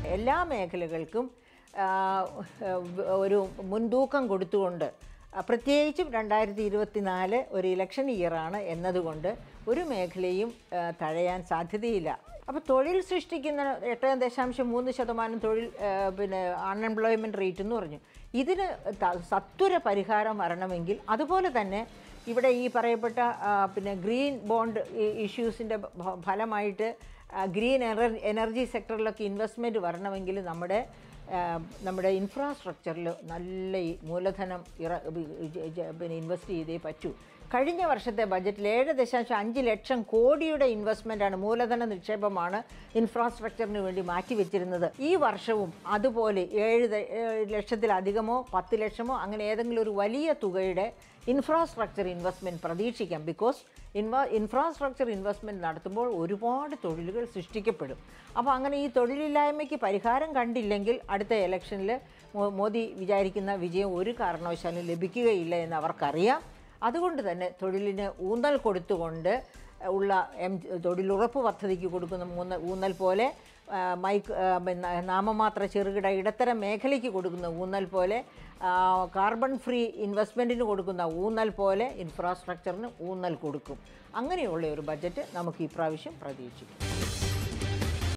എല്ലാ മേഖലകൾക്കും ആ, ഒരു മുൻതൂക്കം കൊടുത്തുകൊണ്ട് ആ, പ്രത്യേകിച്ചും രണ്ടായിരത്തി ഇരുപത്തിനാല് ഒരു ഇലക്ഷൻ ഇയറാണ് എന്നതുകൊണ്ട് ഒരു മേഖലയും ആ, തഴയാൻ സാധ്യതയില്ല അപ്പോൾ തൊഴിൽ സൃഷ്ടിക്കുന്ന എട്ട് ദശാംശം മൂന്ന് ശതമാനം തൊഴിൽ ആ, പിന്നെ അൺഎംപ്ലോയ്മെൻറ്റ് റേറ്റ് എന്ന് പറഞ്ഞു ഇതിന് ത- സത്വര പരിഹാരം വരണമെങ്കിൽ അതുപോലെ തന്നെ ഇവിടെ ഈ പറയപ്പെട്ട ആ, പിന്നെ ഗ്രീൻ ബോണ്ട് ഇഷ്യൂസിൻ്റെ ഫലമായിട്ട് ആ, ഗ്രീൻ എനർ എനർജി സെക്ടറിലൊക്കെ ഇൻവെസ്റ്റ്മെൻറ്റ് വരണമെങ്കിൽ നമ്മുടെ ആ, നമ്മുടെ ഇൻഫ്രാസ്ട്രക്ചറിൽ നല്ല ഈ മൂലധനം ഇറ ജ- ജ- പിന്നെ ഇൻവെസ്റ്റ് ചെയ്തേ പറ്റൂ കഴിഞ്ഞ വർഷത്തെ ബജറ്റിൽ ഏഴ് ദശാംശം അഞ്ച് ലക്ഷം കോടിയുടെ ഇൻവെസ്റ്റ്മെൻറ്റാണ് മൂലധന നിക്ഷേപമാണ് ഇൻഫ്രാസ്ട്രക്ചറിന് വേണ്ടി മാറ്റിവെച്ചിരുന്നത് ഈ വർഷവും അതുപോലെ ഏഴ് ദ- ഏഴ് ലക്ഷത്തിലധികമോ പത്ത് ലക്ഷമോ അങ്ങനെ ഏതെങ്കിലും ഒരു വലിയ തുകയുടെ ഇൻഫ്രാസ്ട്രക്ചർ ഇൻവെസ്റ്റ്മെൻറ്റ് പ്രതീക്ഷിക്കാം ബിക്കോസ് ഇൻവ ഇൻഫ്രാസ്ട്രക്ചർ ഇൻവെസ്റ്റ്മെൻറ്റ് നടത്തുമ്പോൾ ഒരുപാട് തൊഴിലുകൾ സൃഷ്ടിക്കപ്പെടും അപ്പോൾ അങ്ങനെ ഈ തൊഴിലില്ലായ്മയ്ക്ക് പരിഹാരം കണ്ടില്ലെങ്കിൽ അടുത്ത ഇലക്ഷനിൽ മോദി വിചാരിക്കുന്ന വിജയം ഒരു കാരണവശാലും ലഭിക്കുകയില്ല എന്ന് അവർക്കറിയാം അതുകൊണ്ട് തന്നെ തൊഴിലിന് ഊന്നൽ കൊടുത്തുകൊണ്ട് ഉള്ള എം തൊഴിലുറപ്പ് പദ്ധതിക്ക് കൊടുക്കുന്ന മൂന്ന ഊന്നൽ പോലെ ആ, മൈക്ക് ആ, പിന്നെ നാമമാത്ര ചെറുകിട ഇടത്തരം മേഖലയ്ക്ക് കൊടുക്കുന്ന ഊന്നൽ പോലെ ആ, കാർബൺ ഫ്രീ ഇൻവെസ്റ്റ്മെൻറ്റിന് കൊടുക്കുന്ന ഊന്നൽ പോലെ ഇൻഫ്രാസ്ട്രക്ചറിന് ഊന്നൽ കൊടുക്കും അങ്ങനെയുള്ള ഒരു ബജറ്റ് നമുക്ക് ഇപ്രാവശ്യം പ്രതീക്ഷിക്കും